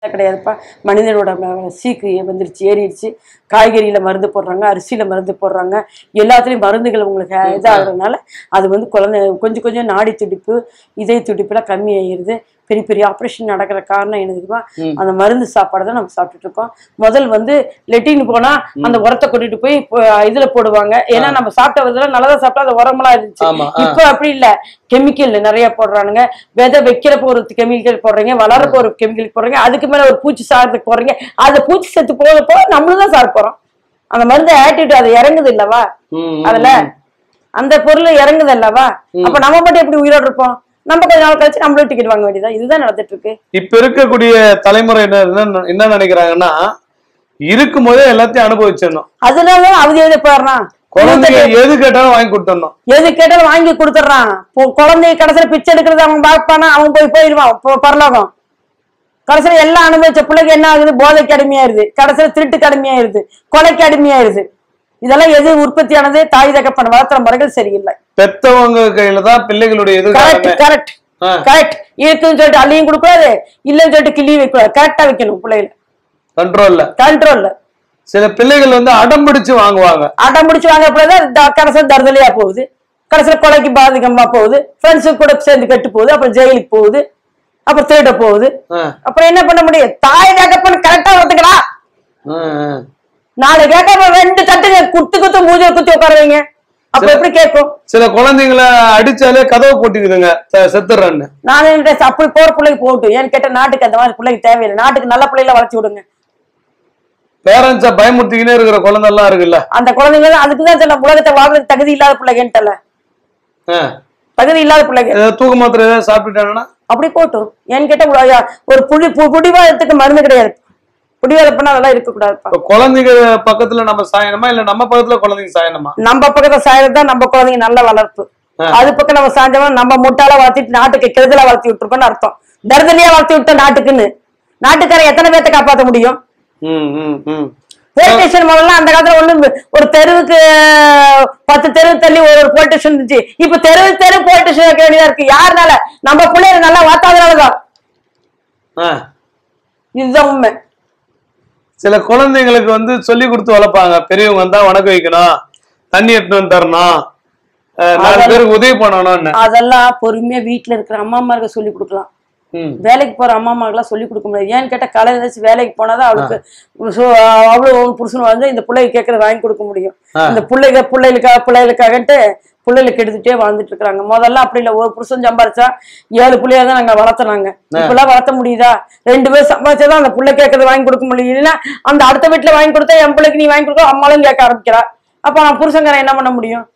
கிடையாதுப்பா மனிதனோட ம- சீக்கு வந்துருச்சு ஏறிடுச்சு காய்கறியில மருந்து போடுறாங்க அரிசியில மருந்து போடுறாங்க எல்லாத்துலயும் மருந்துகள் உங்களுக்கு இதாகிறதுனால அது வந்து குழந்தை கொஞ்சம் கொஞ்சம் நாடி துடிப்பு இதய துடிப்புலாம் கம்மி ஆகிடுது பெரிய பெரிய ஆப்ரேஷன் நடக்கிற காரணம் என்ன தெரியுமா அந்த மருந்து சாப்பாடு தான் நம்ம சாப்பிட்டுட்டு இருக்கோம் முதல் வந்து லெட்டின் போனா அந்த உரத்தை கொட்டிட்டு போய் இப்போ இதுல போடுவாங்க ஏன்னா நம்ம சாப்பிட்ட விதத்துல நல்லதா சாப்பிட்டா அந்த உரமெல்லாம் இருந்துச்சு ஆமா, ஆ. இப்போ அப்படி இல்ல கெமிக்கல் நிறைய போடுறானுங்க விதை வைக்கிறப்ப ஒரு கெமிக்கல் போடுறீங்க வளரப்போ ஒரு கெமிக்கல் போடுறீங்க அதுக்கு மேல ஒரு பூச்சி சாகிறதுக்கு போடுறீங்க அந்த பூச்சி செத்து போக போக நம்மளும் தான் சாப்பிட போறோம் அந்த மருந்து ஆட்டிட்டு அது இறங்குது இல்லவா ம், ம், அதுல அந்த பொருள் இறங்குது அல்லவா அப்ப நம்ம மட்டும் எப்படி உயிரோடு இருப்போம் நம்ம கொஞ்ச நாள் கழிச்சு நம்மளும் டிக்கெட் வாங்க வேண்டியதா இதுதான் நடந்துட்டு இருக்கு இப்ப இருக்கக்கூடிய தலைமுறையினர் என்ன என்ன நினைக்கிறாங்கன்னா இருக்கும்போதே எல்லாத்தையும் அனுபவிச்சிடணும் அதனாலதான் அவதி எழுதி போயிடுறான் குழந்தைங்க எது கேட்டாலும் வாங்கி கொடுத்துடணும் எது கேட்டாலும் வாங்கி கொடுத்துட்றான் குழந்தைய கடைசியில பிச்சை எடுக்கிறது அவன் பார்ப்பானா அவன் போய் போயிடுவான் போ- பரலோகம் கடைசியில எல்லாம் அனுபவிச்ச பிள்ளைக்கு என்ன ஆகுது போதைக்கு அடிமையாயிருது கடைசியில திருட்டுக்கு அடிமையாயிருது கொலைக்கு அடிமையாயிருது இதெல்லாம் எது உற்பத்தியானது தாய் தகப்பன் வளர்த்துற முறைகள் சரியில்லை பெத்தவங்க கையில தான் பிள்ளைகளுடைய கரெக்ட் எதிர்காலமே கரெக்ட் ஆ. கரெக்ட் இருக்குன்னு சொல்லிட்டு அள்ளியும் கொடுக்கூடாது இல்லைன்னு சொல்லிட்டு கிள்ளி வைக்கூடாது கரெக்டா வைக்கணும் பிள்ளைகளை கண்ட்ரோல்ல கண்ட்ரோல்ல சில பிள்ளைகள் வந்து அடம் பிடிச்சு வாங்குவாங்க அடம் பிடிச்சு வாங்க கூடாது கடைசியில் தருதலையா போகுது கடைசியில் கொலைக்கு பாதிக்கமா போகுது ஃப்ரெண்ட்ஸு கூட சேர்ந்து கெட்டு போகுது அப்புறம் ஜெயிலுக்கு போகுது அப்புறம் திருட போகுது ஆ, அப்புறம் என்ன பண்ண முடியும் தாய் தகப்பன் கரெக்டா ஒத்துக்கலாம் ஆ, ஆ. நாலு கேட்க ரெண்டு தட்டுங்க குத்து குத்து மூஞ்சில குத்தி உட்காருவீங்க அப்ப எப்படி கேட்கும் சில குழந்தைங்களை அடிச்சாலே கதவை போட்டுக்குதுங்க செ- செத்துடுறேன்னு நான் என்ன அப்படி போற பிள்ளைக்கு போகட்டும் ஏன்னு கேட்டா நாட்டுக்கு அந்த மாதிரி பிள்ளைக்கு தேவையில்லை நாட்டுக்கு நல்ல பிள்ளைகளை வளர்த்தி விடுங்க பேரண்ட்ஸ பயமுறுத்திக்கினே இருக்கிற குழந்தை எல்லாம் இருக்குல்ல அந்த குழந்தைங்க அதுக்கு தான் சொல்ல உலகத்தை வாழ்றதுக்கு தகுதி இல்லாத பிள்ளைங்கன்ட்டல ஆ. தகுதி இல்லாத பிள்ளைங்க ஏதாவது தூக்க மாத்திரை ஏதாவது சாப்பிட்டுட்டாங்கன்னா அப்படி போட்டும் ஏன்னு கேட்டா உல- ஒரு புடி பு- புடிவாதத்துக்கு மருந்து கிடையாது புடிவாதம் பண்ணா அதெல்லாம் இருக்கக்கூடாதுப்பா இப்ப குழந்தைங்க பக்கத்துல நம்ம சாயணுமா இல்ல நம்ம பக்கத்துல குழந்தைங்க சாயணுமா நம்ம பக்கத்துல சாயறது தான் நம்ம குழந்தைங்க நல்ல வளர்ப்பு ஆ. அது பக்கம் நம்ம சாஞ்சோம்னா நம்ம முட்டாள வளர்த்திட்டு நாட்டுக்கு கெடுதலா வளர்த்தி விட்டுருக்கோம்னு அர்த்தம் தருதலையா வளர்த்தி விட்டோம் நாட்டுக்குன்னு நாட்டுக்காரன் எத்தனை பேர்த்த காப்பாத்த முடியும் ம் ம் ம் போலீஸ் ஸ்டேஷன் முதல்ல அந்த காலத்துல ஒண்ணு ஒரு தெருவுக்கு பத்து தெரு தள்ளி ஒரு ஒரு போலீஸ் ஸ்டேஷன் இருந்துச்சு இப்ப தெரு தெரு போலீஸ் ஸ்டேஷன் வைக்க வேண்டியதா இருக்கு யாருனால நம்ம பிள்ளைய நல்லா வளர்த்தாதனாலதான் ஆ. இதுதான் உண்மை சில குழந்தைங்களுக்கு வந்து சொல்லி கொடுத்து வளர்ப்பாங்க பெரியவங்க வந்தா வணக்கம் வைக்கணும் தண்ணி எடுத்துட்டு வந்து தரணும் அஹ் நாலு அதெல்லாம் பேருக்கு உதவி பண்ணணும்னு அதெல்லாம் பொறுமையா வீட்டுல இருக்கிற அம்மா அம்மாருக்கு சொல்லி கொடுக்கலாம் ம். வேலைக்கு போற அம்மா அம்மாக்கெல்லாம் சொல்லி கொடுக்க முடியாது ஏன்னு கேட்டா காலையில எழுந்திரிச்சு வேலைக்கு போனாதான் அவளுக்கு so, அவ்வளவு புருஷன் வந்து இந்த பிள்ளைக்கு கேட்கறத வாங்கி கொடுக்க முடியும் ஆ. இந்த பிள்ளைங்க பிள்ளைகளுக்காக பிள்ளைகளுக்காகன்ட்டு பிள்ளைகளுக்கு எடுத்துட்டே வாழ்ந்துட்டு இருக்காங்க முதல்ல அப்படி இல்ல ஒரு புருஷன் சம்பாரிச்சா ஏழு பிள்ளையா தான் நாங்க வளர்த்துனாங்க இப்பெல்லாம் வளர்த்த முடியுதா ரெண்டு பேர் சம்பாதிச்சாதான் அந்த பிள்ளை கேட்கறத வாங்கி கொடுக்க முடியும் இல்லைன்னா அந்த அடுத்த வீட்டுல வாங்கி கொடுத்தா என் பிள்ளைக்கு நீ வாங்கி கொடுக்க அம்மாலும் கேட்க ஆரம்பிக்கிறா அப்ப நான் புருஷங்காரன் என்ன பண்ண முடியும்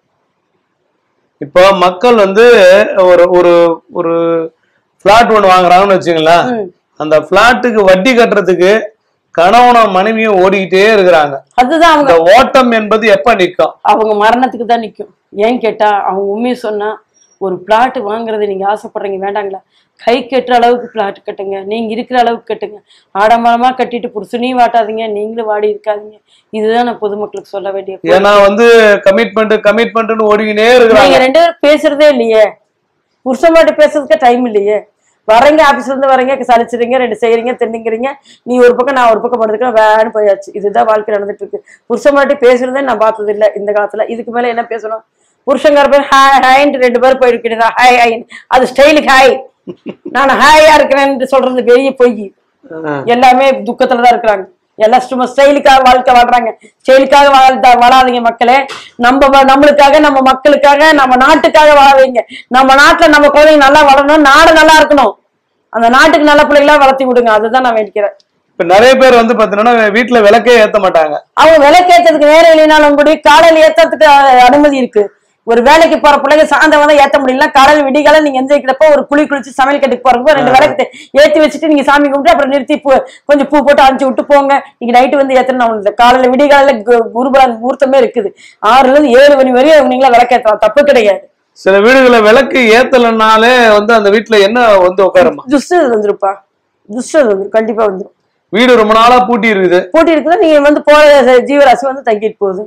இப்போ மக்கள் வந்து ஒரு ஒரு ஒரு பிளாட் ஒண்ணு வாங்குறாங்கன்னு வச்சுங்களேன் ம். அந்த பிளாட்டுக்கு வட்டி கட்டுறதுக்கு கணவனும் மனைவியும் ஓடிக்கிட்டே இருக்கிறாங்க அதுதான் அவங்க இந்த ஓட்டம் என்பது எப்ப நிக்கும் அவங்க மரணத்துக்கு தான் நிற்கும் ஏன் கேட்டா அவங்க உண்மையை சொன்னா ஒரு பிளாட் வாங்குறது நீங்க ஆசைப்படுறீங்க வேண்டாங்களா கை கட்டுற அளவுக்கு பிளாட் கட்டுங்க நீங்க இருக்கிற அளவுக்கு கட்டுங்க ஆடம்பரமா கட்டிட்டு புருஷனையும் வாட்டாதீங்க நீங்களும் வாடி இருக்காதீங்க இதுதான் நான் பொதுமக்களுக்கு சொல்ல வேண்டிய கோரிக்கை. ஏன்னா வந்து கமிட்மெண்ட் கமிட்மெண்ட்னு ஓடிக்கினே இருக்கிறாங்க நீங்க ரெண்டு பேரும் பேசுறதே இல்லையே புருஷன் மாட்டு பேசுறதுக்கே டைம் இல்லையே வரீங்க ஆபீஸ்ல இருந்து வரீங்க சலிச்சிடுங்க ரெண்டு செய்யறீங்க தின்னுங்கிறீங்க நீ ஒரு பக்கம் நான் ஒரு பக்கம் படுத்துக்க வேன்னு போயாச்சு இதுதான் வாழ்க்கை நடந்துட்டு இருக்கு புருஷன் மாட்டி பேசுறதே நான் பார்த்தது இல்ல இந்த காலத்துல இதுக்கு மேல என்ன பேசணும் புருஷங்கார பேர் ஹாய் ஹாய்ன்ட்டு ரெண்டு பேரும் போயிருக்கிறதா ஹாய் ஹாய் அது ஸ்டைலுக்கு ஹாய் நான் ஹாயா இருக்கிறேன்னு சொல்றது பெரிய பொய் ஆஹ். எல்லாமே துக்கத்துல தான் இருக்கிறாங்க எல்லாம் சும்மா ஸ்டைலுக்காக வாழ்க்கை வாழ்றாங்க ஸ்டைலுக்காக வாழ் வாழாதீங்க மக்களே நம்ம வ- நம்மளுக்காக நம்ம மக்களுக்காக நம்ம நாட்டுக்காக வாழாதீங்க நம்ம நாட்டுல நம்ம குழந்தைங்க நல்லா வளரணும் நாடு நல்லா இருக்கணும் அந்த நாட்டுக்கு நல்ல பிள்ளைகளா வளர்த்தி விடுங்க அதுதான் நான் வேண்டிக்கிறேன் இப்ப நிறைய பேர் வந்து பாத்தீங்கன்னா வீட்டுல விளக்கே ஏத்த மாட்டாங்க அவங்க விலைக்கேற்றதுக்கு நேரம் இல்லைனாலும் கூட காலையில ஏத்துறதுக்கு அஹ், அனுமதி இருக்கு ஒரு வேலைக்கு போற பிள்ளைங்க சாயந்தரம் வந்து ஏத்த முடியல காலையில விடிகால நீங்க எந்திரிக்கிறப்ப ஒரு குளி குளிச்சு சமையல் கட்டுக்கு போறப்போ ரெண்டு விளக்கு தே- ஏத்தி வச்சுட்டு நீங்க சாமி கும்பிட்டு அப்புறம் நிறுத்தி பூ கொஞ்சம் பூ போட்டு அனுப்பிச்சு விட்டு போங்க நீங்க நைட்டு வந்து ஏத்தணும் ஒண்ணு இல்லை காலையில விடிகாலையில குருபலா முகூர்த்தமே இருக்குது ஆறுல இருந்து ஏழு மணி வரையும் நீங்களா விளக்கேற்றலாம் தப்பு கிடையாது சில வீடுகளை விளக்கு ஏத்தலைனாலே வந்து அந்த வீட்டுல என்ன வந்து உட்காருமா துஷ்டு வந்துருப்பா துஷ்டு வந்துரும் கண்டிப்பா வந்துரும் வீடு ரொம்ப நாளா பூட்டி இருக்குது போட்டி இருக்குன்னா நீங்க வந்து போற ஜீவராசி வந்து தங்கிட்டு போகுது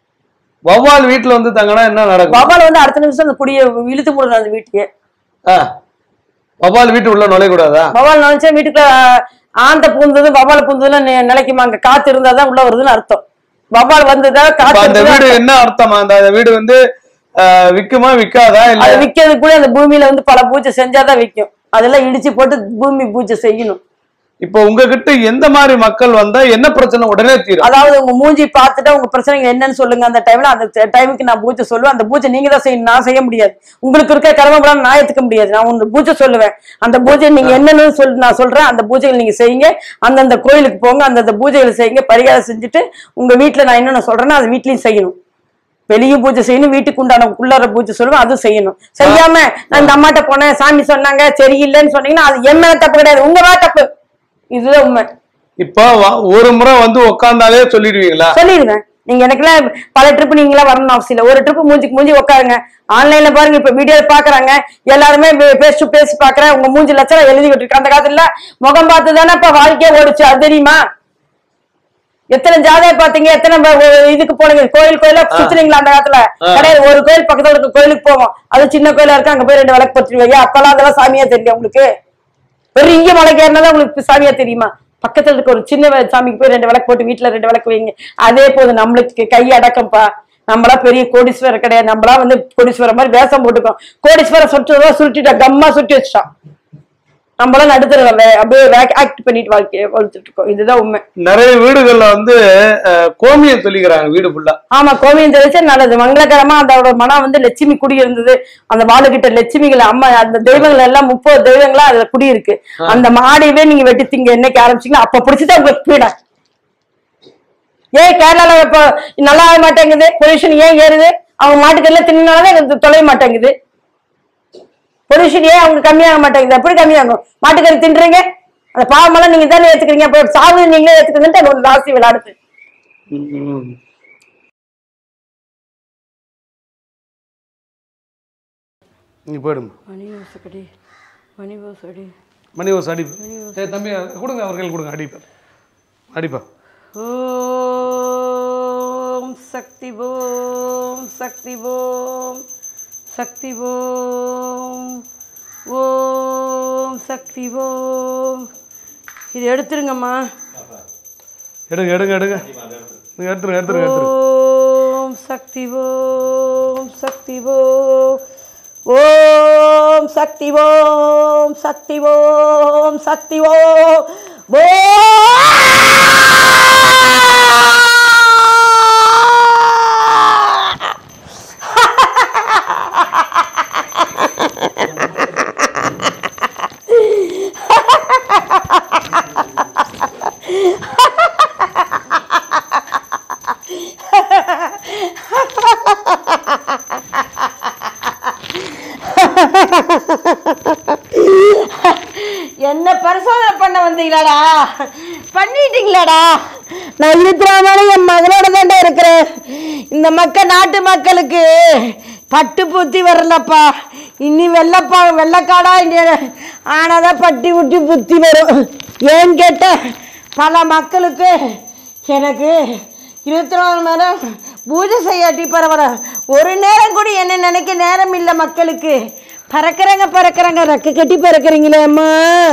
வௌவால் வீட்டுல வந்து தங்கினா என்ன நடக்கும் வவ்வால் வந்து அடுத்த நிமிஷம் அந்த குடியை இழுத்து மூடணும் அந்த வீட்டுக்கு ஆ. வௌவால் வீட்டு உள்ள நுழைய கூடாதா வவ்வால் நினைச்சா வீட்டுக்குள்ள ஆந்த பூந்தது வவ்வால் பூந்ததுல நி- நிலைக்குமா அங்க காத்து இருந்தாதான் உள்ள வருதுன்னு அர்த்தம் வவ்வால் வந்ததா இப்ப காத்து அந்த இருக்குதா? வீடு என்ன அர்த்தமா அந்த அந்த வீடு வந்து ஆஹ், விக்குமா விக்காதா இல்ல அது விக்கிறது கூட அந்த பூமியில வந்து பல பூஜை செஞ்சாதான் விக்கும் அதெல்லாம் இடிச்சு போட்டு பூமி பூஜை செய்யணும் இப்ப உங்ககிட்ட எந்த மாதிரி மக்கள் வந்தா என்ன பிரச்சனை உடனே தீரும் அதாவது உங்க மூஞ்சி பார்த்துட்டு உங்க பிரச்சனைகள் என்னன்னு சொல்லுங்க அந்த டைம்ல அந்த டைமுக்கு நான் பூஜை சொல்லுவேன் அந்த பூஜை நீங்க தான் செய்யணும் நான் செய்ய முடியாது உங்களுக்கு இருக்க கர்மபலம் நான் ஏத்துக்க முடியாது நான் உங்க பூஜை சொல்லுவேன் அந்த பூஜை நீங்க என்னன்னு சொல்லி நான் சொல்றேன் அந்த பூஜைகள் நீங்க செய்யுங்க அந்தந்த கோயிலுக்கு போங்க அந்தந்த பூஜைகள் செய்யுங்க பரிகாரம் செஞ்சுட்டு உங்க வீட்டுல நான் என்னென்ன சொல்றேன்னா அது வீட்லயும் செய்யணும் வெளியும் பூஜை செய்யணும் வீட்டுக்கு உண்டான உள்ளார பூஜை சொல்லுவேன் அதுவும் செய்யணும் செய்யாம நான் இந்த அம்மாட்ட போனேன் சாமி சொன்னாங்க சரியில்லைன்னு சொன்னீங்கன்னா அது என் மேல தப்பு கிடையாது உங்க மேல தப்பு இதுதான் உண்மை இப்ப வ- ஒரு முறை வந்து உக்காந்தாலே சொல்லிடுவீங்களா சொல்லிடுவேன் நீங்க எனக்குலாம் பல ட்ரிப் நீங்களாம் வரணும் அவசியம் இல்லை ஒரு ட்ரிப் மூஞ்சிக்கு மூஞ்சி உட்காருங்க ஆன்லைன்ல பாருங்க இப்ப வீடியோ பாக்குறாங்க எல்லாருமே பேஸ் டு பேஸ் பாக்குறேன் உங்க மூஞ்சி லட்சம் எழுதி விட்டுருக்கு அந்த காலத்துல முகம் பார்த்து தானே இப்ப வாழ்க்கையே ஓடிச்சு அது தெரியுமா எத்தனை ஜாதக பாத்தீங்க எத்தனை ப- ஒ- இதுக்கு போனீங்க கோயில் கோயிலா சுத்துனீங்களா அந்த காலத்துல ஆ. கிடையாது. ஒரு கோயில் பக்கத்துல இருக்க கோயிலுக்கு போவோம் அது சின்ன கோயிலா இருக்கு அங்க போய் ரெண்டு விளக்கு பத்துருவீங்க அப்பெல்லாம் அதெல்லாம் சாமியா தெரியும் உங்களுக்கு பெரிய மலைக்கு ஏறினா உங்களுக்கு சாமியா தெரியுமா பக்கத்துல இருக்க ஒரு சின்ன வே- சாமிக்கு போய் ரெண்டு விளக்கு போட்டு வீட்டுல ரெண்டு விளக்கு வைங்க அதே போது நம்மளுக்கு கை அடக்கம்ப்பா நம்மளா பெரிய கோடீஸ்வரர் கிடையாது நம்மளா வந்து கோடீஸ்வரர் மாதிரி வேஷம் போட்டுக்கோம் கோடீஸ்வரர் சுட்டுறதா சுருட்டிட்டா கம்மா சுட்டி வச்சுட்டான் நம்மளாம் நடுத்தர அப்படியே ஆக்ட் பண்ணிட்டு வாழ்க்கைய வளர்த்துட்டு இருக்கோம் இதுதான் உண்மை நிறைய வீடுகள்ல வந்து அஹ், கோமியம் சொல்லிக்கிறாங்க வீடு ஃபுல்லா ஆமா கோவியம் தெளிச்சா நல்லது மங்களகரமா அதோட மனம் வந்து லட்சுமி குடி இருந்தது அந்த வாழுகிட்ட லட்சுமிகள் அம்மா அந்த தெய்வங்கள் எல்லாம் முப்பது தெய்வங்களா அதுல குடி இருக்கு அந்த மாடையவே நீங்க வெட்டி திங்க என்னைக்கு ஆரம்பிச்சீங்களோ அப்ப பிடிச்சதான் உங்களுக்கு பீடா ஏன் கேரளால இப்போ நல்லா ஆக மாட்டேங்குது பொல்யூஷன் ஏன் ஏறுது அவங்க மாட்டுக்கெல்லாம் தின்னாலே இது தொலைய மாட்டேங்குது பொல்யூஷன் ஏன் அவங்க கம்மியாக மாட்டேங்குது எப்படி கம்மியாகும் மாட்டுக்கறி தின்றீங்க அந்த பாவமெல்லாம் நீங்க தானே ஏத்துக்கிறீங்க அப்போ சாவு நீங்களே ஏத்துக்கிறீங்கன்ட்டு ஒரு ராசி விளையாடுது ம். நீ போயிடுமா மணி ஓசக்கடி மணி ஓசடி மணி ஒரு அடி ஏ தம்பி கொடுங்க அவர்கள் கொடுங்க அடிப்பா அடிப்பா ஓம் சக்தி ஓம் சக்தி ஓம் சக்தி ஓம் ஓம் சக்தி ஓம் இது எடுத்துருங்கம்மா எடுங்க எடுங்க எடுங்க நீங்க எடுத்துருங்க எடுத்துருங்க எடுத்துருங்க ஓம் சக்தி ஓம் சக்தி ஓம் ஓம் சக்தி ஓம் சக்தி ஓம் சக்தி ஓம் ஓம் என்ன பரிசோதனை பண்ண வந்தீங்களாடா பண்ணிட்டீங்களாடா நான் இருக்கிறாமலே என் மகனோட தாண்டா இருக்கிறேன் இந்த மக்கள் நாட்டு மக்களுக்கு பட்டு புத்தி வரலப்பா இனி வெள்ளப்பா வெள்ளக்காடா இனி ஆனாதான் பட்டி புட்டி புத்தி வரும் ஏன்னு கேட்ட பல மக்களுக்கு எனக்கு இருபத்தி நாலு மணி நேரம் பூஜை செய்யாட்டி பரவாயில்ல ஒரு நேரம் கூட என்ன நினைக்க நேரம் இல்லை மக்களுக்கு பறக்குறாங்க பறக்குறாங்க ரெக்க கட்டி பறக்குறீங்களே அம்மா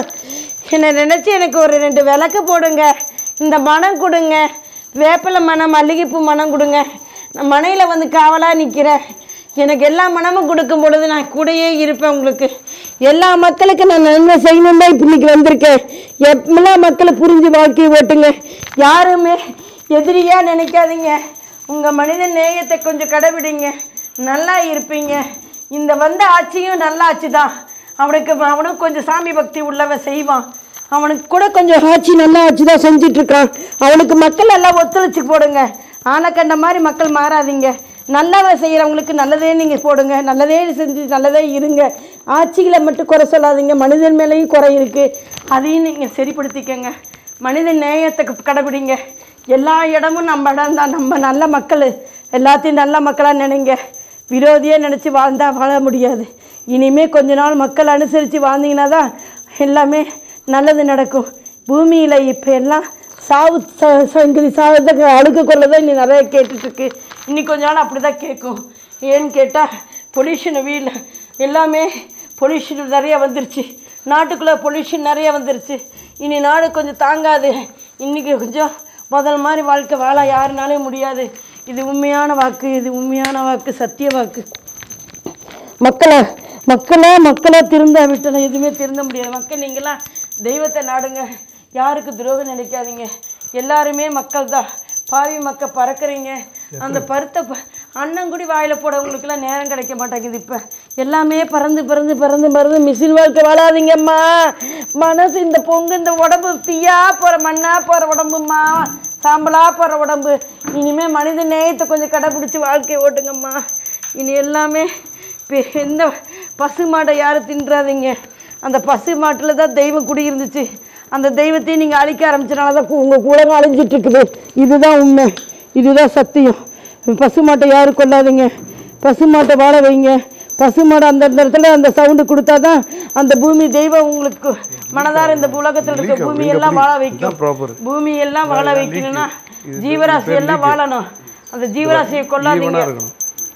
என்னை நினச்சி எனக்கு ஒரு ரெண்டு விளக்கு போடுங்க இந்த மனம் கொடுங்க வேப்பிலை மனம் மல்லிகைப்பூ மனம் கொடுங்க நான் மனையில் வந்து காவலாக நிற்கிறேன் எனக்கு எல்லா மனமும் கொடுக்கும் பொழுது நான் கூடயே இருப்பேன் உங்களுக்கு எல்லா மக்களுக்கும் நான் நன்மை செய்யணும் தான் இப்போ இன்னைக்கு வந்திருக்கேன் எப்பெல்லாம் மக்களை புரிஞ்சு வாழ்க்கையை ஓட்டுங்க யாருமே எதிரியா நினைக்காதீங்க உங்கள் மனித நேயத்தை கொஞ்சம் கடைபிடிங்க நல்லா இருப்பீங்க இந்த வந்த ஆட்சியும் நல்ல ஆட்சி தான் அவனுக்கு அவனும் கொஞ்சம் சாமி பக்தி உள்ளவன் செய்வான் அவனுக்கு கூட கொஞ்சம் ஆட்சி நல்ல ஆட்சி தான் செஞ்சுட்டு இருக்கான் அவனுக்கு மக்கள் எல்லாம் ஒத்துழைச்சு போடுங்க ஆனை கண்ட மாதிரி மக்கள் மாறாதீங்க நல்லவன் செய்கிறவங்களுக்கு நல்லதே நீங்கள் போடுங்க நல்லதே செஞ்சு நல்லதே இருங்க ஆட்சிகளை மட்டும் குறை சொல்லாதீங்க மனிதன் மேலேயும் குறை இருக்குது அதையும் நீங்கள் சரிப்படுத்திக்கங்க மனித நேயத்தை கடைபிடிங்க எல்லா இடமும் நம்ம இடம் தான் நம்ம நல்ல மக்கள் எல்லாத்தையும் நல்ல மக்களாக நினைங்க விரோதியே நினச்சி வாழ்ந்தா வாழ முடியாது இனிமே கொஞ்ச நாள் மக்கள் அனுசரித்து வாழ்ந்தீங்கன்னா தான் எல்லாமே நல்லது நடக்கும் பூமியில் இப்போ எல்லாம் சாவு ச- சங்கதி சாவதுக்கு அழுக்க குரல தான் இன்னி நிறைய கேட்டுட்ருக்கு இன்னி கொஞ்ச நாள் அப்படி தான் கேட்கும் ஏன்னு கேட்டால் பொல்யூஷன் வீல் எல்லாமே பொல்யூஷன் நிறைய வந்துருச்சு நாட்டுக்குள்ளே பொல்யூஷன் நிறைய வந்துருச்சு இனி நாடு கொஞ்சம் தாங்காது இன்னைக்கு கொஞ்சம் முதல் மாதிரி வாழ்க்கை வாழ யாருனாலே முடியாது இது உண்மையான வாக்கு இது உண்மையான வாக்கு சத்திய வாக்கு மக்களை மக்களா மக்களா திருந்த விட்டன எதுவுமே திருந்த முடியாது மக்கள் நீங்களாம் தெய்வத்தை நாடுங்க யாருக்கு துரோகம் நினைக்காதீங்க எல்லாருமே மக்கள் தான் பாவி மக்கள் பறக்குறீங்க அந்த பருத்த ப அண்ணன் கூடி வாயில் போட உங்களுக்குலாம் நேரம் கிடைக்க மாட்டேங்குது இப்போ எல்லாமே பறந்து பறந்து பறந்து பறந்து மிஷின் வாழ்க்கை வாழாதீங்கம்மா மனசு இந்த பொங்கு இந்த உடம்பு தீயா போகிற மண்ணா போகிற உடம்பும்மா சாம்பலா போகிற உடம்பு இனிமே மனித நேயத்தை கொஞ்சம் கடைப்பிடிச்சி வாழ்க்கையை ஓட்டுங்கம்மா இனி எல்லாமே இப்போ எந்த பசு மாடை யாரும் தின்றாதீங்க அந்த பசு மாட்டில் தான் தெய்வம் குடியிருந்துச்சு அந்த தெய்வத்தையும் நீங்கள் அழிக்க ஆரம்பிச்சனால தான் உங்கள் உலகம் அழிஞ்சிட்டு இருக்குது இதுதான் உண்மை இதுதான் சத்தியம் பசு மாட்டை யாரும் கொல்லாதீங்க பசு மாட்டை வாழ வைங்க பசு மாடு அந்த அந்த இடத்துல அந்த சவுண்டு கொடுத்தா தான் அந்த பூமி தெய்வம் உங்களுக்கு மனதார இந்த உலகத்தில் இருக்க பூமி எல்லாம் வாழ வைக்கும் ப்ராப்பர் பூமி எல்லாம் வாழ வைக்கணும்னா ஜீவராசி எல்லாம் வாழணும் அந்த ஜீவராசியை கொல்லாதீங்க இருக்கணும்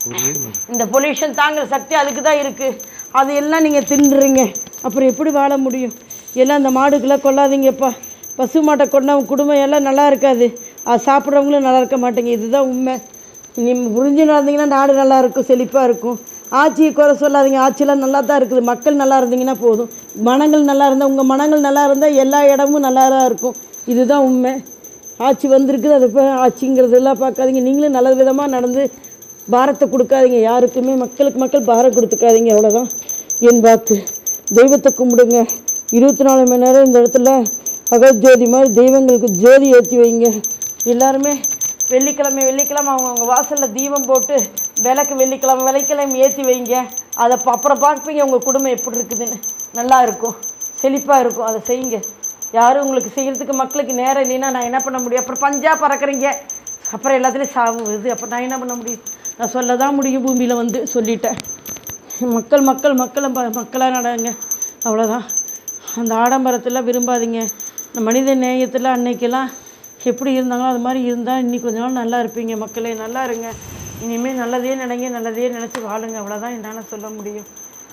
இந்த பொல்யூஷன் தாங்குற சக்தி அதுக்கு தான் இருக்குது அது எல்லாம் நீங்கள் தின்னுறீங்க அப்புறம் எப்படி வாழ முடியும் எல்லாம் அந்த மாடுக்கெல்லாம் கொல்லாதீங்கப்பா பசு மாட்டை கொண்டவங்க குடும்பம் எல்லாம் நல்லா இருக்காது அது சாப்பிட்றவங்களும் நல்லா இருக்க மாட்டேங்க இதுதான் உண்மை நீ புரிஞ்சு நடந்தீங்கன்னா நாடு நல்லா இருக்கும் செழிப்பாக இருக்கும் ஆட்சியை குறை சொல்லாதீங்க ஆட்சியெல்லாம் நல்லா தான் இருக்குது மக்கள் நல்லா இருந்தீங்கன்னா போதும் மனங்கள் நல்லா இருந்தால் உங்கள் மனங்கள் நல்லா இருந்தால் எல்லா இடமும் நல்லா தான் இருக்கும் இதுதான் உண்மை ஆட்சி வந்திருக்குது அதை போய் ஆட்சிங்கிறதெல்லாம் பார்க்காதீங்க நீங்களும் நல்ல விதமாக நடந்து பாரத்தை கொடுக்காதீங்க யாருக்குமே மக்களுக்கு மக்கள் பாரம் கொடுத்துக்காதீங்க அவ்வளோதான் என் வாக்கு தெய்வத்தை கும்பிடுங்க இருபத்தி நாலு மணி நேரம் இந்த இடத்துல பகல் ஜோதி மாதிரி தெய்வங்களுக்கு ஜோதி ஏற்றி வைங்க எல்லாருமே வெள்ளிக்கிழமை வெள்ளிக்கிழமை அவங்க அவங்க வாசலில் தீபம் போட்டு விளக்கு வெள்ளிக்கிழமை வெள்ளிக்கிழமை ஏற்றி வைங்க அதை ப- அப்புறம் பார்ப்பீங்க உங்கள் குடும்பம் எப்படி இருக்குதுன்னு நல்லா இருக்கும் செழிப்பாக இருக்கும் அதை செய்யுங்க யாரும் உங்களுக்கு செய்கிறதுக்கு மக்களுக்கு நேரம் இல்லைன்னா நான் என்ன பண்ண முடியும் அப்புறம் பஞ்சா பறக்குறீங்க அப்புறம் எல்லாத்துலேயும் சாவு வருது அப்போ நான் என்ன பண்ண முடியும் நான் சொல்ல தான் முடியும் பூமியில் வந்து சொல்லிட்டேன் மக்கள் மக்கள் மக்களை மக்களாக நடங்க அவ்வளோதான் அந்த ஆடம்பரத்தெல்லாம் விரும்பாதீங்க இந்த மனித நேயத்தில் அன்னைக்கெல்லாம் எப்படி இருந்தாங்களோ அது மாதிரி இருந்தால் இன்னி கொஞ்ச நாள் நல்லா இருப்பீங்க மக்களே நல்லா இருங்க இனிமேல் நல்லதே நினைங்க நல்லதே நினச்சி வாழுங்க அவ்வளோதான் என்னால் சொல்ல முடியும்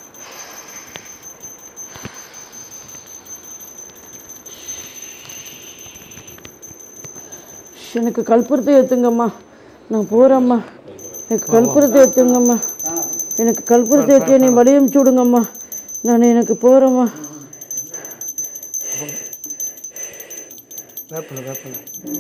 எனக்கு கற்பூரத்தை ஏற்றுங்கம்மா நான் போகிறேம்மா எனக்கு கற்பூரத்தை ஏற்றுங்கம்மா எனக்கு கற்பூரத்தை ஏற்றி நீ வழி அனுப்பிச்சி விடுங்கம்மா நான் எனக்கு போகிறேம்மா வேப்பில வேப்பில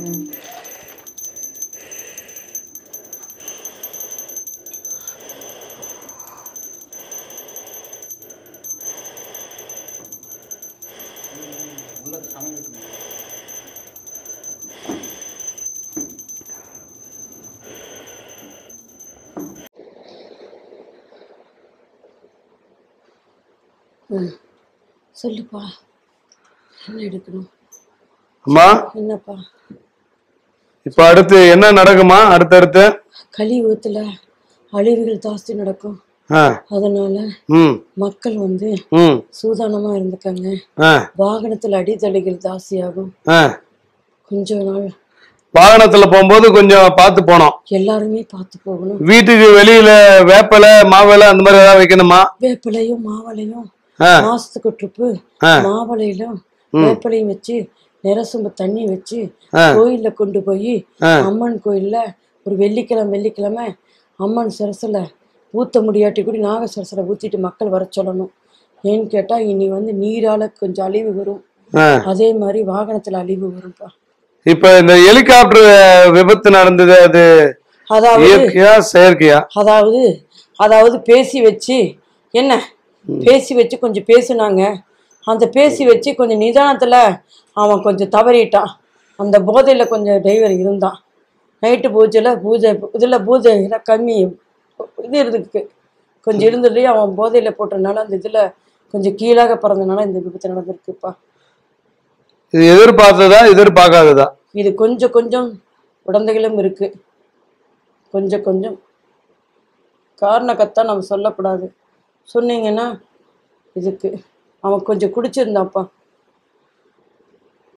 சொல்லுப்பா என்ன எடுக்கணும் அம்மா என்னப்பா இப்ப அடுத்து என்ன நடக்குமா அடுத்தடுத்து கலி ஊத்துல அழிவுகள் ஜாஸ்தி நடக்கும் ஆ அதனால ம் மக்கள் வந்து ம் சூதானமா இருந்துக்கங்க ஆ வாகனத்துல அடித்தடைகள் ஜாஸ்தியாகும் ஆ கொஞ்ச நாள் வாகனத்துல போகும்போது கொஞ்சம் பார்த்து போனோம் எல்லாருமே பார்த்து போகணும் வீட்டுக்கு வெளியில வேப்பிலை மாவிலை அந்த மாதிரி ஏதாவது வைக்கணுமா வேப்பிலையும் மாவளையும் ஆ மாசத்துக்கு ட்ரிப்பு ஆ. மாவளையிலும் வேப்பிலையும் வச்சு நிறசும்பு தண்ணி வச்சு ஆ. கோயில்ல கொண்டு போய் ஆ. அம்மன் கோயில்ல ஒரு வெள்ளிக்கிழமை வெள்ளிக்கிழமை அம்மன் சரசுல ஊத்த முடியாட்டி கூட நாக சரசுல ஊத்திட்டு மக்கள் வர சொல்லணும் ஏன்னு கேட்டா இனி வந்து நீரால கொஞ்சம் அழிவு வரும் ஆ. அதே மாதிரி வாகனத்துல அழிவு வரும்ப்பா இப்ப இந்த ஹெலிகாப்டர் விபத்து நடந்தது அது அதாவது இயற்கையா செயற்கையா அதாவது அதாவது பேசி வச்சு என்ன பேசி வச்சு கொஞ்சம் பேசுனாங்க அந்த பேசி வச்சு கொஞ்சம் நிதானத்தில் அவன் கொஞ்சம் தவறிட்டான் அந்த போதையில் கொஞ்சம் டிரைவர் இருந்தான் நைட்டு பூஜையில் பூஜை இதில் பூஜையில் கம்மி இது இருக்கு கொஞ்சம் இருந்துட்டு அவன் போதையில் போட்டதுனால அந்த இதில் கொஞ்சம் கீழாக பிறந்தனால இந்த விபத்து நடந்திருக்குப்பா இது எதிர்பார்த்ததா எதிர்பார்க்காததா இது கொஞ்சம் கொஞ்சம் உடந்தைகளும் இருக்கு கொஞ்சம் கொஞ்சம் காரணக்கத்தான் நம்ம சொல்லக்கூடாது சொன்னீங்கன்னா இதுக்கு அவன் கொஞ்சம் குடிச்சிருந்தான்ப்பா